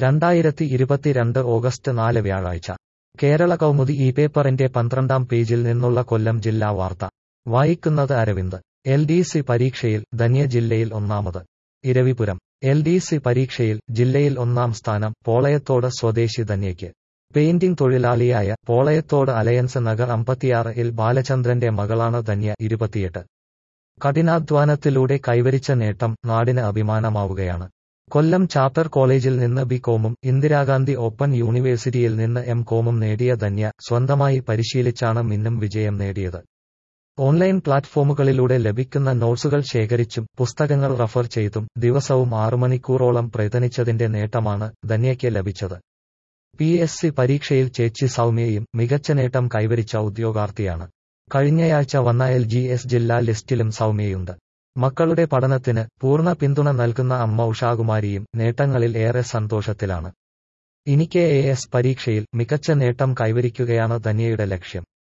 രണ്ടായിരത്തി ഇരുപത്തിരണ്ട് ഓഗസ്റ്റ് നാല് വ്യാഴാഴ്ച കേരള കൗമുദി ഈ പേപ്പറിന്റെ പന്ത്രണ്ടാം പേജിൽ നിന്നുള്ള കൊല്ലം ജില്ലാ വാർത്ത വായിക്കുന്നത് അരവിന്ദ് എൽ ഡി സി പരീക്ഷയിൽ ധന്യ ജില്ലയിൽ ഒന്നാമത് ഇരവിപുരം എൽ ഡി സി പരീക്ഷയിൽ ജില്ലയിൽ ഒന്നാം സ്ഥാനം പോളയത്തോട് സ്വദേശി ധന്യയ്ക്ക് പെയിന്റിംഗ് തൊഴിലാളിയായ പോളയത്തോട് അലയൻസ് നഗർ അമ്പത്തിയാറ് എൽ ബാലചന്ദ്രന്റെ മകളാണ് ധന്യ ഇരുപത്തിയെട്ട് കഠിനാധ്വാനത്തിലൂടെ കൈവരിച്ച നേട്ടം നാടിന് അഭിമാനമാവുകയാണ് കൊല്ലം ചാപ്റ്റർ കോളേജിൽ നിന്ന് ബി കോമും ഇന്ദിരാഗാന്ധി ഓപ്പൺ യൂണിവേഴ്സിറ്റിയിൽ നിന്ന് എം കോമും നേടിയ ധന്യ സ്വന്തമായി പരിശീലിച്ചാണ് മിന്നും വിജയം നേടിയത് ഓൺലൈൻ പ്ലാറ്റ്ഫോമുകളിലൂടെ ലഭിക്കുന്ന നോട്ട്സുകൾ ശേഖരിച്ചും പുസ്തകങ്ങൾ റഫർ ചെയ്തും ദിവസവും ആറു മണിക്കൂറോളം പ്രയത്നിച്ചതിന്റെ നേട്ടമാണ് ധന്യയ്ക്ക് ലഭിച്ചത് പി എസ് സി പരീക്ഷയിൽ ചേച്ചി സൗമ്യയും മികച്ച നേട്ടം കൈവരിച്ച ഉദ്യോഗാർത്ഥിയാണ് കഴിഞ്ഞയാഴ്ച വന്ന എൽ ജി എസ് ജില്ലാ ലിസ്റ്റിലും സൗമ്യയുണ്ട് മക്കളുടെ പഠനത്തിന് പൂർണ്ണ പിന്തുണ നൽകുന്ന അമ്മ ഉഷാകുമാരിയും നേട്ടങ്ങളിൽ ഏറെ സന്തോഷത്തിലാണ് ഇനിക്കെ എ എസ് പരീക്ഷയിൽ മികച്ച നേട്ടം കൈവരിക്കുകയാണ് ധന്യയുടെ ലക്ഷ്യം